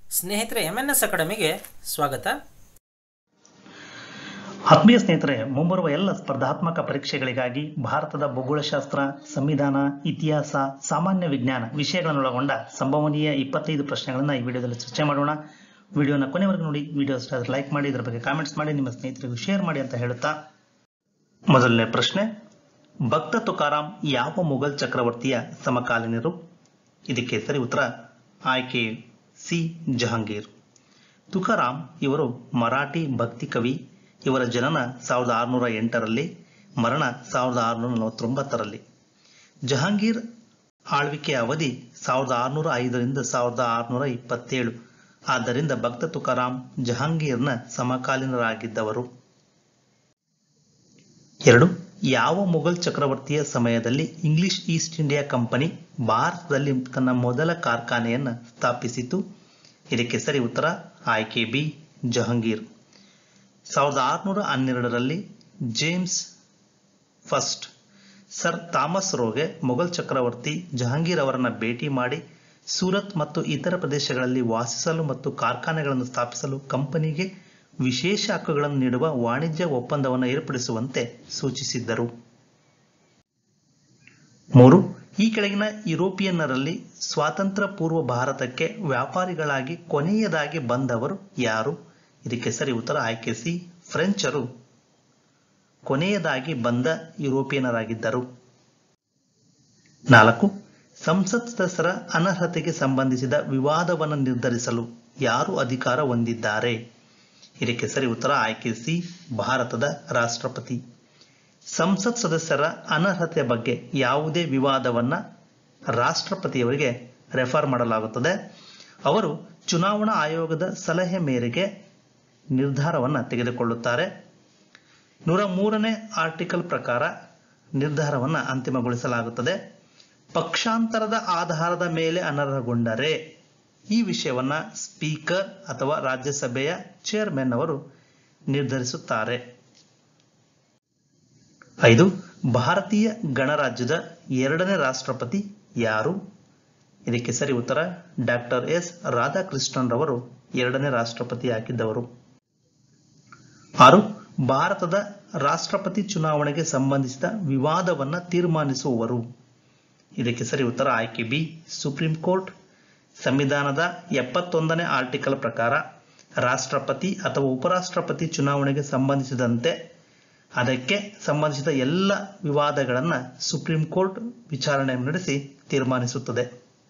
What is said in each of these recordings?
ಸ್ನೇಹಿತರೆ M N S ಅಕಾಡೆಮಿಗೆ ಸ್ವಾಗತ ಆತ್ಮೀಯ ಸ್ನೇಹಿತರೆ ಮುಂಬರುವ ಎಲ್ಲ ಸ್ಪರ್ಧಾತ್ಮಕ ಪರೀಕ್ಷೆಗಳಿಗಾಗಿ ಭಾರತದ ಭೂಗೋಳಶಾಸ್ತ್ರ ಸಂವಿಧಾನ ಇತಿಹಾಸ ಸಾಮಾನ್ಯ ವಿಜ್ಞಾನ ವಿಷಯಗಳನ್ನೊಳಗೊಂಡ ಸಂಭವನೀಯ ಇಪ್ಪತ್ತೈದು ಪ್ರಶ್ನೆಗಳನ್ನು ಈ ವಿಡಿಯೋದಲ್ಲಿ ಚರ್ಚೆ ಮಾಡೋಣ ವಿಡಿಯೋನ ಕೊನೆವರೆಗೂ ನೋಡಿ ವಿಡಿಯೋ ಇಷ್ಟ ಆದ್ರೆ ಲೈಕ್ ಮಾಡಿ ಇದರ ಬಗ್ಗೆ ಕಾಮೆಂಟ್ಸ್ ಮಾಡಿ ನಿಮ್ಮ ಸ್ನೇಹಿತರಿಗೂ ಶೇರ್ ಮಾಡಿ ಅಂತ ಹೇಳುತ್ತಾ ಮೊದಲನೇ ಪ್ರಶ್ನೆ ಭಕ್ತ ತುಕಾರಾಂ ಯಾವ ಮುಘಲ್ ಚಕ್ರವರ್ತಿಯ ಸಮಕಾಲೀನರು ಇದಕ್ಕೆ ಸರಿ ಉತ್ತರ ಆಯ್ಕೆ ಸಿ ಜಹಾಂಗೀರ್ ತುಕಾರಾಂ ಇವರು ಮರಾಠಿ ಭಕ್ತಿ ಕವಿ ಇವರ ಜನನ ಸಾವಿರದ ಆರುನೂರ ಎಂಟರಲ್ಲಿ ಮರಣ ಸಾವಿರದ ಆರುನೂರ ನಲವತ್ತೊಂಬತ್ತರಲ್ಲಿ ಜಹಾಂಗೀರ್ ಆಳ್ವಿಕೆಯ ಅವಧಿ ಸಾವಿರದ ಆರುನೂರ ಐದರಿಂದ ಸಾವಿರದ ಆರುನೂರ ಇಪ್ಪತ್ತೇಳು ಆದ್ದರಿಂದ ಭಕ್ತ ತುಕಾರಾಂ ಜಹಾಂಗೀರ್ನ ಸಮಕಾಲೀನರಾಗಿದ್ದವರು ಎರಡು ಯಾವ ಮುಘಲ್ ಚಕ್ರವರ್ತಿಯ ಸಮಯದಲ್ಲಿ ಇಂಗ್ಲಿಷ್ ಈಸ್ಟ್ ಇಂಡಿಯಾ ಕಂಪನಿ ಭಾರತದಲ್ಲಿ ತನ್ನ ಮೊದಲ ಕಾರ್ಖಾನೆಯನ್ನು ಸ್ಥಾಪಿಸಿತು ಇದಕ್ಕೆ ಸರಿ ಉತ್ತರ ಆಯ್ಕೆ ಬಿ ಜಹಾಂಗೀರ್ ಸಾವಿರದ ಆರುನೂರ ಹನ್ನೆರಡರಲ್ಲಿ ಜೇಮ್ಸ್ ಫಸ್ಟ್ ಸರ್ ಥಾಮಸ್ ರೋಗೆ ಮೊಘಲ್ ಚಕ್ರವರ್ತಿ ಜಹಾಂಗೀರ್ ಅವರನ್ನ ಭೇಟಿ ಮಾಡಿ ಸೂರತ್ ಮತ್ತು ಇತರ ಪ್ರದೇಶಗಳಲ್ಲಿ ವಾಸಿಸಲು ಮತ್ತು ಕಾರ್ಖಾನೆಗಳನ್ನು ಸ್ಥಾಪಿಸಲು ಕಂಪನಿಗೆ ವಿಶೇಷ ಹಕ್ಕುಗಳನ್ನು ನೀಡುವ ವಾಣಿಜ್ಯ ಒಪ್ಪಂದವನ್ನು ಏರ್ಪಡಿಸುವಂತೆ ಸೂಚಿಸಿದ್ದರು ಮೂರು ಈ ಕೆಳಗಿನ ಯುರೋಪಿಯನ್ನರಲ್ಲಿ ಸ್ವಾತಂತ್ರ್ಯ ಪೂರ್ವ ಭಾರತಕ್ಕೆ ವ್ಯಾಪಾರಿಗಳಾಗಿ ಕೊನೆಯದಾಗಿ ಬಂದವರು ಯಾರು ಇದಕ್ಕೆ ಸರಿ ಉತ್ತರ ಆಯ್ಕೆ ಸಿ ಫ್ರೆಂಚರು ಕೊನೆಯದಾಗಿ ಬಂದ ಯುರೋಪಿಯನರಾಗಿದ್ದರು ನಾಲ್ಕು ಸಂಸತ್ ಸದಸ್ಯರ ಅನರ್ಹತೆಗೆ ಸಂಬಂಧಿಸಿದ ವಿವಾದವನ್ನು ನಿರ್ಧರಿಸಲು ಯಾರು ಅಧಿಕಾರ ಹೊಂದಿದ್ದಾರೆ ಇದಕ್ಕೆ ಸರಿ ಉತ್ತರ ಆಯ್ಕೆ ಸಿ ಭಾರತದ ರಾಷ್ಟ್ರಪತಿ ಸಂಸತ್ ಸದಸ್ಯರ ಅನರ್ಹತೆಯ ಬಗ್ಗೆ ಯಾವುದೇ ವಿವಾದವನ್ನ ರಾಷ್ಟ್ರಪತಿಯವರಿಗೆ ರೆಫರ್ ಮಾಡಲಾಗುತ್ತದೆ ಅವರು ಚುನಾವಣಾ ಆಯೋಗದ ಸಲಹೆ ಮೇರೆಗೆ ನಿರ್ಧಾರವನ್ನು ತೆಗೆದುಕೊಳ್ಳುತ್ತಾರೆ ನೂರ ಮೂರನೇ ಆರ್ಟಿಕಲ್ ಪ್ರಕಾರ ನಿರ್ಧಾರವನ್ನು ಅಂತಿಮಗೊಳಿಸಲಾಗುತ್ತದೆ ಪಕ್ಷಾಂತರದ ಆಧಾರದ ಮೇಲೆ ಅನರ್ಹಗೊಂಡರೆ ಈ ವಿಷಯವನ್ನ ಸ್ಪೀಕರ್ ಅಥವಾ ರಾಜ್ಯಸಭೆಯ ಚೇರ್ಮನ್ ಅವರು ನಿರ್ಧರಿಸುತ್ತಾರೆ ಐದು ಭಾರತೀಯ ಗಣರಾಜ್ಯದ ಎರಡನೇ ರಾಷ್ಟ್ರಪತಿ ಯಾರು ಇದಕ್ಕೆ ಸರಿ ಉತ್ತರ ಡಾಕ್ಟರ್ ಎಸ್ ರಾಧಾಕೃಷ್ಣನ್ ರವರು ಎರಡನೇ ರಾಷ್ಟ್ರಪತಿ ಹಾಕಿದ್ದವರು ಆರು ಭಾರತದ ರಾಷ್ಟ್ರಪತಿ ಚುನಾವಣೆಗೆ ಸಂಬಂಧಿಸಿದ ವಿವಾದವನ್ನ ತೀರ್ಮಾನಿಸುವವರು ಇದಕ್ಕೆ ಸರಿ ಉತ್ತರ ಆಯ್ಕೆ ಬಿ ಸುಪ್ರೀಂ ಕೋರ್ಟ್ ಸಂವಿಧಾನದ ಎಪ್ಪತ್ತೊಂದನೇ ಆರ್ಟಿಕಲ್ ಪ್ರಕಾರ ರಾಷ್ಟ್ರಪತಿ ಅಥವಾ ಉಪರಾಷ್ಟ್ರಪತಿ ಚುನಾವಣೆಗೆ ಸಂಬಂಧಿಸಿದಂತೆ ಅದಕ್ಕೆ ಸಂಬಂಧಿಸಿದ ಎಲ್ಲ ವಿವಾದಗಳನ್ನ ಸುಪ್ರೀಂ ಕೋರ್ಟ್ ವಿಚಾರಣೆ ನಡೆಸಿ ತೀರ್ಮಾನಿಸುತ್ತದೆ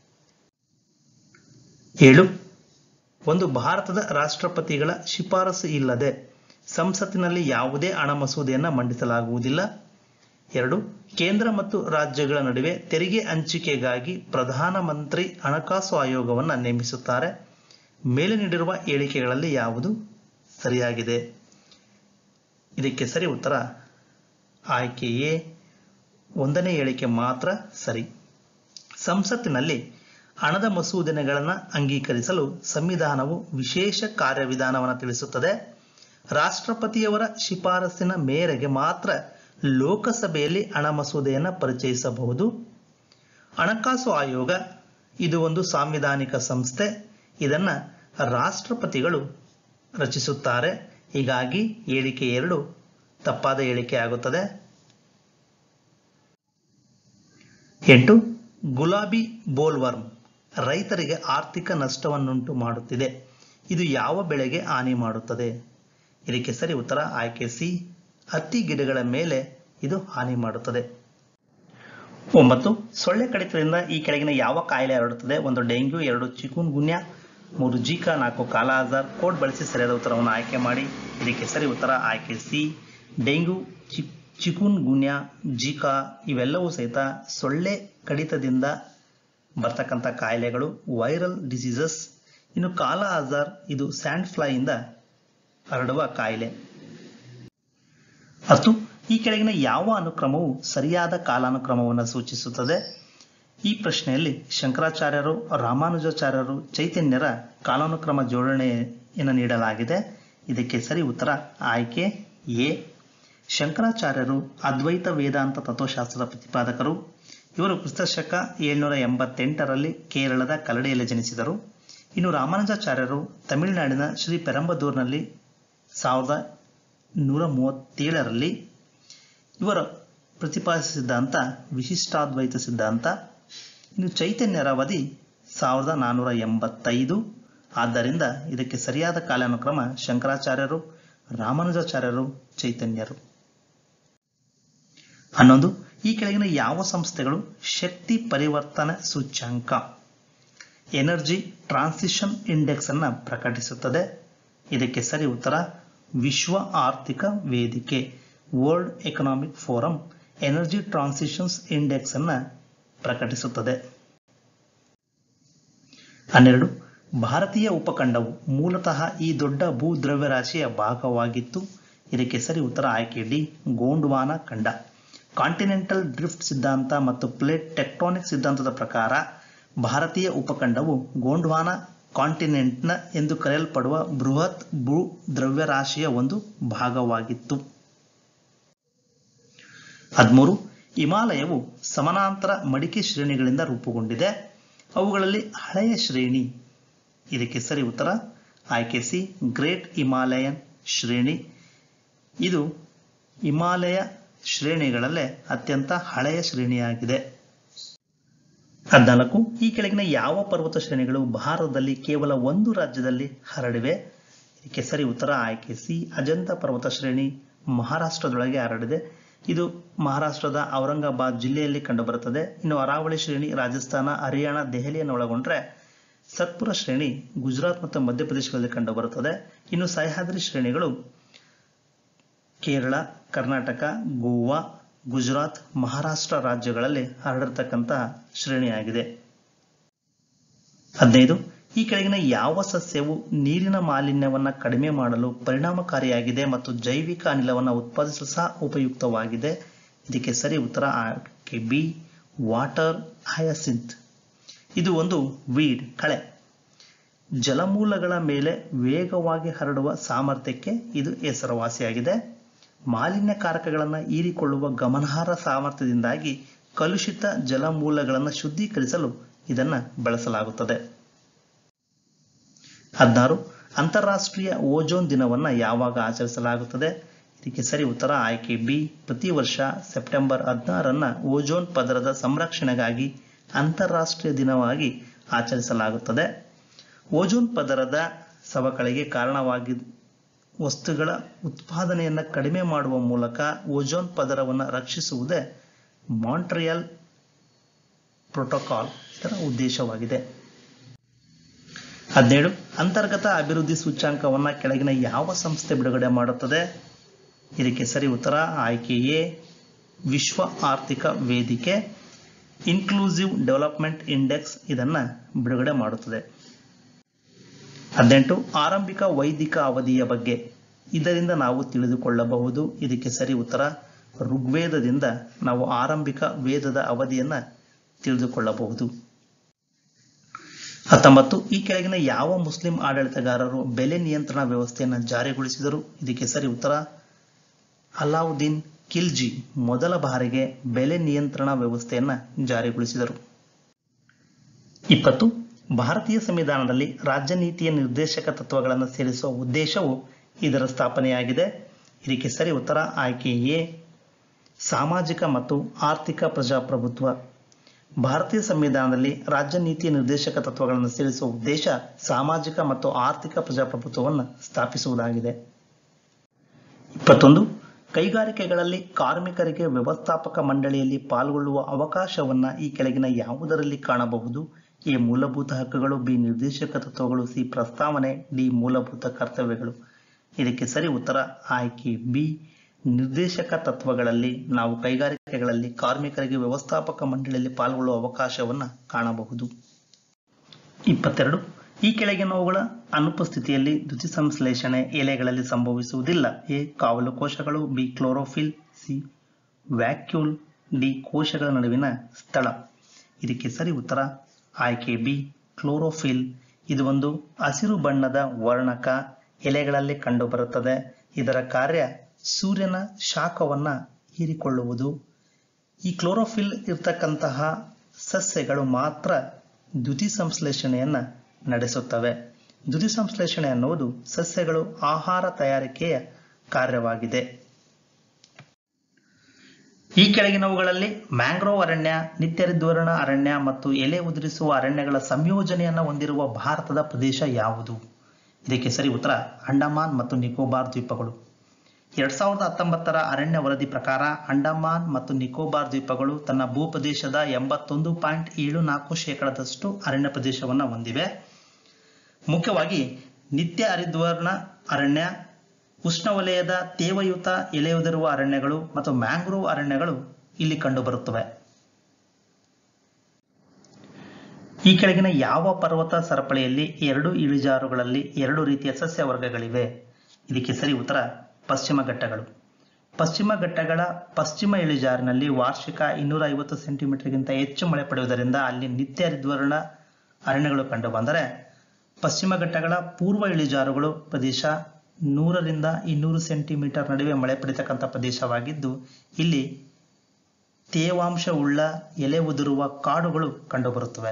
ಏಳು ಒಂದು ಭಾರತದ ರಾಷ್ಟ್ರಪತಿಗಳ ಶಿಫಾರಸು ಇಲ್ಲದೆ ಸಂಸತ್ತಿನಲ್ಲಿ ಯಾವುದೇ ಹಣ ಮಸೂದೆಯನ್ನು ಮಂಡಿಸಲಾಗುವುದಿಲ್ಲ ಎರಡು ಕೇಂದ್ರ ಮತ್ತು ರಾಜ್ಯಗಳ ನಡುವೆ ತೆರಿಗೆ ಹಂಚಿಕೆಗಾಗಿ ಪ್ರಧಾನಮಂತ್ರಿ ಹಣಕಾಸು ಆಯೋಗವನ್ನು ನೇಮಿಸುತ್ತಾರೆ ಮೇಲೆ ನೀಡಿರುವ ಹೇಳಿಕೆಗಳಲ್ಲಿ ಯಾವುದು ಸರಿಯಾಗಿದೆ ಇದಕ್ಕೆ ಸರಿ ಉತ್ತರ ಆಯ್ಕೆ ಎ ಒಂದನೇ ಹೇಳಿಕೆ ಮಾತ್ರ ಸರಿ ಸಂಸತ್ತಿನಲ್ಲಿ ಹಣದ ಮಸೂದೆಗಳನ್ನು ಅಂಗೀಕರಿಸಲು ಸಂವಿಧಾನವು ವಿಶೇಷ ಕಾರ್ಯವಿಧಾನವನ್ನು ತಿಳಿಸುತ್ತದೆ ರಾಷ್ಟ್ರಪತಿಯವರ ಶಿಫಾರಸಿನ ಮೇರೆಗೆ ಮಾತ್ರ ಲೋಕಸಭೆಯಲ್ಲಿ ಹಣ ಮಸೂದೆಯನ್ನು ಪರಿಚಯಿಸಬಹುದು ಹಣಕಾಸು ಆಯೋಗ ಇದು ಒಂದು ಸಾಂವಿಧಾನಿಕ ಸಂಸ್ಥೆ ಇದನ್ನ ರಾಷ್ಟ್ರಪತಿಗಳು ರಚಿಸುತ್ತಾರೆ ಹೀಗಾಗಿ ಹೇಳಿಕೆ ಎರಡು ತಪ್ಪಾದ ಹೇಳಿಕೆ ಆಗುತ್ತದೆ ಎಂಟು ಗುಲಾಬಿ ಬೋಲ್ವರ್ಮ್ ರೈತರಿಗೆ ಆರ್ಥಿಕ ನಷ್ಟವನ್ನುಂಟು ಮಾಡುತ್ತಿದೆ ಇದು ಯಾವ ಬೆಳೆಗೆ ಹಾನಿ ಮಾಡುತ್ತದೆ ಇದಕ್ಕೆ ಸರಿ ಉತ್ತರ ಆಯ್ಕೆ ಸಿ ಹತ್ತಿ ಗಿಡಗಳ ಮೇಲೆ ಇದು ಹಾನಿ ಮಾಡುತ್ತದೆ ಒಂಬತ್ತು ಸೊಳ್ಳೆ ಕಡಿತದಿಂದ ಈ ಕೆಳಗಿನ ಯಾವ ಕಾಯಿಲೆ ಹರಡುತ್ತದೆ ಒಂದು ಡೆಂಗ್ಯೂ ಎರಡು ಚಿಕುನ್ ಗುನ್ಯಾ ಮೂರು ಜೀಕಾ ನಾಲ್ಕು ಕಾಲಾಜಾರ್ ಕೋಡ್ ಬಳಸಿ ಸರಿಯಾದ ಉತ್ತರವನ್ನು ಆಯ್ಕೆ ಮಾಡಿ ಇದಕ್ಕೆ ಸರಿ ಉತ್ತರ ಆಯ್ಕೆ ಸಿ ಡೆಂಗ್ಯೂ ಚಿ ಚಿಕುನ್ ಗುನ್ಯಾ ಜೀಕಾ ಇವೆಲ್ಲವೂ ಸಹಿತ ಸೊಳ್ಳೆ ಕಡಿತದಿಂದ ಬರ್ತಕ್ಕಂಥ ಕಾಯಿಲೆಗಳು ವೈರಲ್ ಡಿಸೀಸಸ್ ಇನ್ನು ಕಾಲ ಆಜಾರ್ ಇದು ಸ್ಯಾಂಡ್ ಫ್ಲೈಯಿಂದ ಹರಡುವ ಕಾಯಿಲೆ ಹತ್ತು ಈ ಕೆಳಗಿನ ಯಾವ ಅನುಕ್ರಮವು ಸರಿಯಾದ ಕಾಲಾನುಕ್ರಮವನ್ನು ಸೂಚಿಸುತ್ತದೆ ಈ ಪ್ರಶ್ನೆಯಲ್ಲಿ ಶಂಕರಾಚಾರ್ಯರು ರಾಮಾನುಜಾಚಾರ್ಯರು ಚೈತನ್ಯರ ಕಾಲಾನುಕ್ರಮ ಜೋಡಣೆಯನ್ನು ನೀಡಲಾಗಿದೆ ಇದಕ್ಕೆ ಸರಿ ಉತ್ತರ ಆಯ್ಕೆ ಎ ಶಂಕರಾಚಾರ್ಯರು ಅದ್ವೈತ ವೇದಾಂತ ತತ್ವಶಾಸ್ತ್ರದ ಪ್ರತಿಪಾದಕರು ಇವರು ಕ್ರಿಸ್ತಶಕ ಏಳ್ನೂರ ಎಂಬತ್ತೆಂಟರಲ್ಲಿ ಕೇರಳದ ಕಲ್ಲಡೆಯಲ್ಲಿ ಜನಿಸಿದರು ಇನ್ನು ರಾಮಾನುಜಾಚಾರ್ಯರು ತಮಿಳುನಾಡಿನ ಶ್ರೀ ಪೆರಂಬದೂರಿನಲ್ಲಿ ಸಾವಿರದ ನೂರ ಮೂವತ್ತೇಳರಲ್ಲಿ ಇವರು ಪ್ರತಿಪಾದಿಸಿದ ಸಿದ್ಧಾಂತ ವಿಶಿಷ್ಟಾದ್ವೈತ ಸಿದ್ಧಾಂತ ಇನ್ನು ಚೈತನ್ಯರ ಅವಧಿ ಸಾವಿರದ ನಾನ್ನೂರ ಎಂಬತ್ತೈದು ಆದ್ದರಿಂದ ಇದಕ್ಕೆ ಸರಿಯಾದ ಕಾಲಾನುಕ್ರಮ ಶಂಕರಾಚಾರ್ಯರು ರಾಮಾನುಜಾಚಾರ್ಯರು ಚೈತನ್ಯರು ಹನ್ನೊಂದು ಈ ಕೆಳಗಿನ ಯಾವ ಸಂಸ್ಥೆಗಳು ಶಕ್ತಿ ಪರಿವರ್ತನೆ ಸೂಚ್ಯಂಕ ಎನರ್ಜಿ ಟ್ರಾನ್ಸಿಷನ್ ಇಂಡೆಕ್ಸ್ ಅನ್ನ ಪ್ರಕಟಿಸುತ್ತದೆ ಇದಕ್ಕೆ ಸರಿ ಉತ್ತರ ವಿಶ್ವ ಆರ್ಥಿಕ ವೇದಿಕೆ world economic forum energy transitions index ಅನ್ನ ಪ್ರಕಟಿಸುತ್ತದೆ ಹನ್ನೆರಡು ಭಾರತೀಯ ಉಪಖಂಡವು ಮೂಲತಃ ಈ ದೊಡ್ಡ ಭೂದ್ರವ್ಯರಾಶಿಯ ಭಾಗವಾಗಿತ್ತು ಇದಕ್ಕೆ ಸರಿ ಉತ್ತರ ಆಯ್ಕೆ ಡಿ ಗೋಂಡ್ವಾನ ಖಂಡ ಕಾಂಟಿನೆಂಟಲ್ ಡ್ರಿಫ್ಟ್ ಸಿದ್ಧಾಂತ ಮತ್ತು ಪ್ಲೇಟ್ ಟೆಕ್ಟಾನಿಕ್ ಸಿದ್ಧಾಂತದ ಪ್ರಕಾರ ಭಾರತೀಯ ಉಪಖಂಡವು ಗೋಂಡ್ವಾನ ಕಾಂಟಿನೆಂಟ್ನ ಎಂದು ಕರೆಯಲ್ಪಡುವ ಬೃಹತ್ ಭೂ ದ್ರವ್ಯರಾಶಿಯ ಒಂದು ಭಾಗವಾಗಿತ್ತು ಹದಿಮೂರು ಹಿಮಾಲಯವು ಸಮಾನಾಂತರ ಮಡಿಕೆ ಶ್ರೇಣಿಗಳಿಂದ ರೂಪುಗೊಂಡಿದೆ ಅವುಗಳಲ್ಲಿ ಹಳೆಯ ಶ್ರೇಣಿ ಇದಕ್ಕೆ ಸರಿ ಉತ್ತರ ಆಯ್ಕೆ ಸಿ ಗ್ರೇಟ್ ಹಿಮಾಲಯನ್ ಶ್ರೇಣಿ ಇದು ಹಿಮಾಲಯ ಶ್ರೇಣಿಗಳಲ್ಲೇ ಅತ್ಯಂತ ಹಳೆಯ ಶ್ರೇಣಿಯಾಗಿದೆ ಹದಿನಾಲ್ಕು ಈ ಕೆಳಗಿನ ಯಾವ ಪರ್ವತ ಶ್ರೇಣಿಗಳು ಭಾರತದಲ್ಲಿ ಕೇವಲ ಒಂದು ರಾಜ್ಯದಲ್ಲಿ ಹರಡಿವೆ ಇದಕ್ಕೆ ಸರಿ ಉತ್ತರ ಆಯ್ಕೆ ಸಿ ಅಜಂತ ಪರ್ವತ ಶ್ರೇಣಿ ಮಹಾರಾಷ್ಟ್ರದೊಳಗೆ ಹರಡಿದೆ ಇದು ಮಹಾರಾಷ್ಟ್ರದ ಔರಂಗಾಬಾದ್ ಜಿಲ್ಲೆಯಲ್ಲಿ ಕಂಡುಬರುತ್ತದೆ ಇನ್ನು ಅರಾವಳಿ ಶ್ರೇಣಿ ರಾಜಸ್ಥಾನ ಹರಿಯಾಣ ದೆಹಲಿಯನ್ನು ಒಳಗೊಂಡ್ರೆ ಸತ್ಪುರ ಶ್ರೇಣಿ ಗುಜರಾತ್ ಮತ್ತು ಮಧ್ಯಪ್ರದೇಶಗಳಲ್ಲಿ ಕಂಡುಬರುತ್ತದೆ ಇನ್ನು ಸಹ್ಯಾದ್ರಿ ಶ್ರೇಣಿಗಳು ಕೇರಳ ಕರ್ನಾಟಕ ಗೋವಾ ಗುಜರಾತ್ ಮಹಾರಾಷ್ಟ್ರ ರಾಜ್ಯಗಳಲ್ಲಿ ಹರಡಿರ್ತಕ್ಕಂತಹ ಶ್ರೇಣಿಯಾಗಿದೆ ಹದಿನೈದು ಈ ಕೆಳಗಿನ ಯಾವ ಸಸ್ಯವು ನೀರಿನ ಮಾಲಿನ್ಯವನ್ನು ಕಡಿಮೆ ಮಾಡಲು ಪರಿಣಾಮಕಾರಿಯಾಗಿದೆ ಮತ್ತು ಜೈವಿಕ ಅನಿಲವನ್ನು ಉತ್ಪಾದಿಸಲು ಸಹ ಉಪಯುಕ್ತವಾಗಿದೆ ಇದಕ್ಕೆ ಸರಿ ಉತ್ತರ ಆಯ್ಕೆ ಬಿ ವಾಟರ್ ಹಯಸಿಂತ್ ಇದು ಒಂದು ವೀಡ್ ಕಳೆ ಜಲಮೂಲಗಳ ಮೇಲೆ ವೇಗವಾಗಿ ಹರಡುವ ಸಾಮರ್ಥ್ಯಕ್ಕೆ ಇದು ಹೆಸರುವಾಸಿಯಾಗಿದೆ ಮಾಲಿನ್ಯಕಾರಕಗಳನ್ನು ಹೀರಿಕೊಳ್ಳುವ ಗಮನಾರ್ಹ ಸಾಮರ್ಥ್ಯದಿಂದಾಗಿ ಕಲುಷಿತ ಜಲಮೂಲಗಳನ್ನು ಶುದ್ಧೀಕರಿಸಲು ಇದನ್ನು ಬಳಸಲಾಗುತ್ತದೆ ಹದಿನಾರು ಅಂತಾರಾಷ್ಟ್ರೀಯ ಓಜೋನ್ ದಿನವನ್ನು ಯಾವಾಗ ಆಚರಿಸಲಾಗುತ್ತದೆ ಇದಕ್ಕೆ ಸರಿ ಉತ್ತರ ಆಯ್ಕೆ ಬಿ ಪ್ರತಿ ವರ್ಷ ಸೆಪ್ಟೆಂಬರ್ ಹದಿನಾರನ್ನ ಓಜೋನ್ ಪದರದ ಸಂರಕ್ಷಣೆಗಾಗಿ ಅಂತಾರಾಷ್ಟ್ರೀಯ ದಿನವಾಗಿ ಆಚರಿಸಲಾಗುತ್ತದೆ ಓಜೋನ್ ಪದರದ ಸವಕಳಿಗೆ ಕಾರಣವಾಗಿ ವಸ್ತುಗಳ ಉತ್ಪಾದನೆಯನ್ನು ಕಡಿಮೆ ಮಾಡುವ ಮೂಲಕ ಓಜೋನ್ ಪದರವನ್ನು ರಕ್ಷಿಸುವುದೇ ಮಾಂಟ್ರಿಯಲ್ ಪ್ರೋಟೋಕಾಲ್ ಇದರ ಉದ್ದೇಶವಾಗಿದೆ ಹದಿನೇಳು ಅಂತರ್ಗತ ಅಭಿವೃದ್ಧಿ ಸೂಚ್ಯಾಂಕವನ್ನು ಕೆಳಗಿನ ಯಾವ ಸಂಸ್ಥೆ ಬಿಡುಗಡೆ ಮಾಡುತ್ತದೆ ಇದಕ್ಕೆ ಸರಿ ಉತ್ತರ ಆಯ್ಕೆ ಎ ವಿಶ್ವ ಆರ್ಥಿಕ ವೇದಿಕೆ ಇನ್ಕ್ಲೂಸಿವ್ ಡೆವಲಪ್ಮೆಂಟ್ ಇಂಡೆಕ್ಸ್ ಇದನ್ನು ಬಿಡುಗಡೆ ಮಾಡುತ್ತದೆ ಹದಿನೆಂಟು ಆರಂಭಿಕ ವೈದಿಕ ಅವಧಿಯ ಬಗ್ಗೆ ಇದರಿಂದ ನಾವು ತಿಳಿದುಕೊಳ್ಳಬಹುದು ಇದಕ್ಕೆ ಸರಿ ಉತ್ತರ ಋಗ್ವೇದದಿಂದ ನಾವು ಆರಂಭಿಕ ವೇದದ ಅವಧಿಯನ್ನ ತಿಳಿದುಕೊಳ್ಳಬಹುದು ಹತ್ತೊಂಬತ್ತು ಈ ಕೆಳಗಿನ ಯಾವ ಮುಸ್ಲಿಂ ಆಡಳಿತಗಾರರು ಬೆಲೆ ನಿಯಂತ್ರಣ ವ್ಯವಸ್ಥೆಯನ್ನು ಜಾರಿಗೊಳಿಸಿದರು ಇದಕ್ಕೆ ಸರಿ ಉತ್ತರ ಅಲಾವುದ್ದೀನ್ ಖಿಲ್ಜಿ ಮೊದಲ ಬಾರಿಗೆ ಬೆಲೆ ನಿಯಂತ್ರಣ ವ್ಯವಸ್ಥೆಯನ್ನು ಜಾರಿಗೊಳಿಸಿದರು ಇಪ್ಪತ್ತು ಭಾರತೀಯ ಸಂವಿಧಾನದಲ್ಲಿ ರಾಜ್ಯ ನೀತಿಯ ನಿರ್ದೇಶಕ ತತ್ವಗಳನ್ನು ಸೇರಿಸುವ ಉದ್ದೇಶವು ಇದರ ಸ್ಥಾಪನೆಯಾಗಿದೆ ಇದಕ್ಕೆ ಸರಿ ಉತ್ತರ ಆಯ್ಕೆ ಎ ಸಾಮಾಜಿಕ ಮತ್ತು ಆರ್ಥಿಕ ಪ್ರಜಾಪ್ರಭುತ್ವ ಭಾರತೀಯ ಸಂವಿಧಾನದಲ್ಲಿ ರಾಜ್ಯ ನೀತಿಯ ನಿರ್ದೇಶಕ ತತ್ವಗಳನ್ನು ಸೇರಿಸುವ ಉದ್ದೇಶ ಸಾಮಾಜಿಕ ಮತ್ತು ಆರ್ಥಿಕ ಪ್ರಜಾಪ್ರಭುತ್ವವನ್ನು ಸ್ಥಾಪಿಸುವುದಾಗಿದೆ ಇಪ್ಪತ್ತೊಂದು ಕೈಗಾರಿಕೆಗಳಲ್ಲಿ ಕಾರ್ಮಿಕರಿಗೆ ವ್ಯವಸ್ಥಾಪಕ ಮಂಡಳಿಯಲ್ಲಿ ಪಾಲ್ಗೊಳ್ಳುವ ಅವಕಾಶವನ್ನ ಈ ಕೆಳಗಿನ ಯಾವುದರಲ್ಲಿ ಕಾಣಬಹುದು ಎ ಮೂಲಭೂತ ಹಕ್ಕುಗಳು ಬಿ ನಿರ್ದೇಶಕ ತತ್ವಗಳು ಸಿ ಪ್ರಸ್ತಾವನೆ ಡಿ ಮೂಲಭೂತ ಕರ್ತವ್ಯಗಳು ಇದಕ್ಕೆ ಸರಿ ಉತ್ತರ ಆಯ್ಕೆ ಬಿ ನಿರ್ದೇಶಕ ತತ್ವಗಳಲ್ಲಿ ನಾವು ಕೈಗಾರಿಕೆಗಳಲ್ಲಿ ಕಾರ್ಮಿಕರಿಗೆ ವ್ಯವಸ್ಥಾಪಕ ಮಂಡಳಿಯಲ್ಲಿ ಪಾಲ್ಗೊಳ್ಳುವ ಅವಕಾಶವನ್ನ ಕಾಣಬಹುದು ಇಪ್ಪತ್ತೆರಡು ಈ ಕೆಳಗಿನವುಗಳ ಅನುಪಸ್ಥಿತಿಯಲ್ಲಿ ದ್ಯುತಿ ಸಂಶ್ಲೇಷಣೆ ಎಲೆಗಳಲ್ಲಿ ಸಂಭವಿಸುವುದಿಲ್ಲ ಎ ಕಾವಲು ಕೋಶಗಳು B chlorophyll C vacuole D ಕೋಶಗಳ ನಡುವಿನ ಸ್ಥಳ ಇದಕ್ಕೆ ಸರಿ ಉತ್ತರ ಆಯ್ಕೆ ಬಿ ಕ್ಲೋರೋಫಿಲ್ ಇದು ಒಂದು ಹಸಿರು ಬಣ್ಣದ ವರ್ಣಕ ಎಲೆಗಳಲ್ಲಿ ಕಂಡುಬರುತ್ತದೆ ಇದರ ಕಾರ್ಯ ಸೂರ್ಯನ ಶಾಖವನ್ನ ಹೀರಿಕೊಳ್ಳುವುದು ಈ ಕ್ಲೋರೋಫಿಲ್ ಇರ್ತಕ್ಕಂತಹ ಸಸ್ಯಗಳು ಮಾತ್ರ ದ್ಯುತಿ ಸಂಶ್ಲೇಷಣೆಯನ್ನ ನಡೆಸುತ್ತವೆ ದ್ಯುತಿಸಂಶ್ಲೇಷಣೆ ಅನ್ನುವುದು ಸಸ್ಯಗಳು ಆಹಾರ ತಯಾರಿಕೆಯ ಕಾರ್ಯವಾಗಿದೆ ಈ ಕೆಳಗಿನವುಗಳಲ್ಲಿ ಮ್ಯಾಂಗ್ರೋವ್ ಅರಣ್ಯ ನಿತ್ಯರಿದ್ವರ್ಣ ಅರಣ್ಯ ಮತ್ತು ಎಲೆ ಉದುರಿಸುವ ಅರಣ್ಯಗಳ ಸಂಯೋಜನೆಯನ್ನು ಹೊಂದಿರುವ ಭಾರತದ ಪ್ರದೇಶ ಯಾವುದು ಇದಕ್ಕೆ ಸರಿ ಉತ್ತರ ಅಂಡಮಾನ್ ಮತ್ತು ನಿಕೋಬಾರ್ ದ್ವೀಪಗಳು ಎರಡ್ ಸಾವಿರದ ಹತ್ತೊಂಬತ್ತರ ಅರಣ್ಯ ವರದಿ ಪ್ರಕಾರ ಅಂಡಮಾನ್ ಮತ್ತು ನಿಕೋಬಾರ್ ದ್ವೀಪಗಳು ತನ್ನ ಭೂಪ್ರದೇಶದ ಎಂಬತ್ತೊಂದು ಪಾಯಿಂಟ್ ಏಳು ನಾಲ್ಕು ಶೇಕಡದಷ್ಟು ಅರಣ್ಯ ಪ್ರದೇಶವನ್ನು ಹೊಂದಿವೆ ಮುಖ್ಯವಾಗಿ ನಿತ್ಯ ಹರಿದ್ವರ್ಣ ಅರಣ್ಯ ಉಷ್ಣವಲಯದ ತೇವಯುತ ಎಲೆಯುದಿರುವ ಅರಣ್ಯಗಳು ಮತ್ತು ಮ್ಯಾಂಗ್ರೋವ್ ಅರಣ್ಯಗಳು ಇಲ್ಲಿ ಕಂಡುಬರುತ್ತವೆ ಈ ಕೆಳಗಿನ ಯಾವ ಪರ್ವತ ಸರಪಳಿಯಲ್ಲಿ ಎರಡು ಇಳಿಜಾರುಗಳಲ್ಲಿ ಎರಡು ರೀತಿಯ ಸಸ್ಯ ವರ್ಗಗಳಿವೆ ಇದಕ್ಕೆ ಸರಿ ಉತ್ತರ ಪಶ್ಚಿಮ ಘಟ್ಟಗಳು ಪಶ್ಚಿಮ ಘಟ್ಟಗಳ ಪಶ್ಚಿಮ ಇಳಿಜಾರಿನಲ್ಲಿ ವಾರ್ಷಿಕ ಇನ್ನೂರ ಐವತ್ತು ಸೆಂಟಿಮೀಟರ್ಗಿಂತ ಹೆಚ್ಚು ಮಳೆ ಪಡೆಯುವುದರಿಂದ ಅಲ್ಲಿ ನಿತ್ಯ ಹರಿದ್ವರ್ಣ ಅರಣ್ಯಗಳು ಕಂಡು ಬಂದರೆ ಪಶ್ಚಿಮ ಘಟ್ಟಗಳ ಪೂರ್ವ ಇಳಿಜಾರುಗಳು ಪ್ರದೇಶ ನೂರರಿಂದ ಇನ್ನೂರು ಸೆಂಟಿಮೀಟರ್ ನಡುವೆ ಮಳೆ ಪಡೆಯತಕ್ಕಂಥ ಪ್ರದೇಶವಾಗಿದ್ದು ಇಲ್ಲಿ ತೇವಾಂಶ ಉಳ್ಳ ಎಲೆ ಉದುರುವ ಕಾಡುಗಳು ಕಂಡುಬರುತ್ತವೆ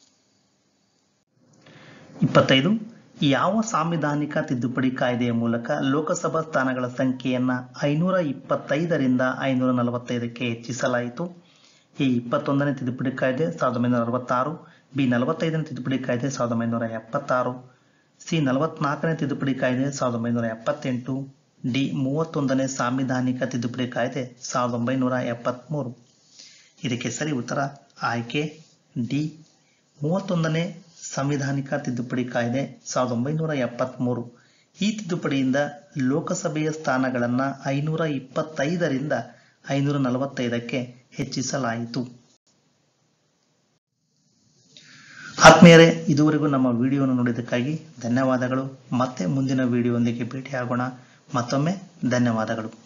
ಇಪ್ಪತ್ತೈದು ಯಾವ ಸಾಂವಿಧಾನಿಕ ತಿದ್ದುಪಡಿ ಕಾಯ್ದೆಯ ಮೂಲಕ ಲೋಕಸಭಾ ಸ್ಥಾನಗಳ ಸಂಖ್ಯೆಯನ್ನ ಐನೂರ ಇಪ್ಪತ್ತೈದರಿಂದ ಐನೂರ ನಲವತ್ತೈದಕ್ಕೆ ಹೆಚ್ಚಿಸಲಾಯಿತು ಎ ಇಪ್ಪತ್ತೊಂದನೇ ತಿದ್ದುಪಡಿ ಕಾಯ್ದೆ ಸಾವಿರದ ಒಂಬೈನೂರ ಅರವತ್ತಾರು ಬಿ ನಲವತ್ತೈದನೇ ತಿದ್ದುಪಡಿ ಕಾಯ್ದೆ ಸಾವಿರದ ಒಂಬೈನೂರ ಎಪ್ಪತ್ತಾರು ಸಿ ನಲವತ್ನಾಲ್ಕನೇ ತಿದ್ದುಪಡಿ ಕಾಯ್ದೆ ಸಾವಿರದ ಒಂಬೈನೂರ ಎಪ್ಪತ್ತೆಂಟು ಡಿ ಮೂವತ್ತೊಂದನೇ ಸಾಂವಿಧಾನಿಕ ತಿದ್ದುಪಡಿ ಕಾಯ್ದೆ ಸಾವಿರದ ಒಂಬೈನೂರ ಎಪ್ಪತ್ತ್ಮೂರು ಇದಕ್ಕೆ ಸರಿ ಉತ್ತರ ಆಯ್ಕೆ ಡಿ ಮೂವತ್ತೊಂದನೇ ಸಂವಿಧಾನಿಕ ತಿದ್ದುಪಡಿ ಕಾಯ್ದೆ ಸಾವಿರದ ಒಂಬೈನೂರ ಎಪ್ಪತ್ತ್ಮೂರು ಈ ತಿದ್ದುಪಡಿಯಿಂದ ಲೋಕಸಭೆಯ ಸ್ಥಾನಗಳನ್ನು ಐನೂರ ಇಪ್ಪತ್ತೈದರಿಂದ ಐನೂರ ನಲವತ್ತೈದಕ್ಕೆ ಹೆಚ್ಚಿಸಲಾಯಿತು ಆತ್ಮೀಯರೇ ಇದುವರೆಗೂ ನಮ್ಮ ವಿಡಿಯೋವನ್ನು ನೋಡಿದ್ದಕ್ಕಾಗಿ ಧನ್ಯವಾದಗಳು ಮತ್ತೆ ಮುಂದಿನ ವಿಡಿಯೋದೊಂದಿಗೆ ಭೇಟಿಯಾಗೋಣ ಮತ್ತೊಮ್ಮೆ ಧನ್ಯವಾದಗಳು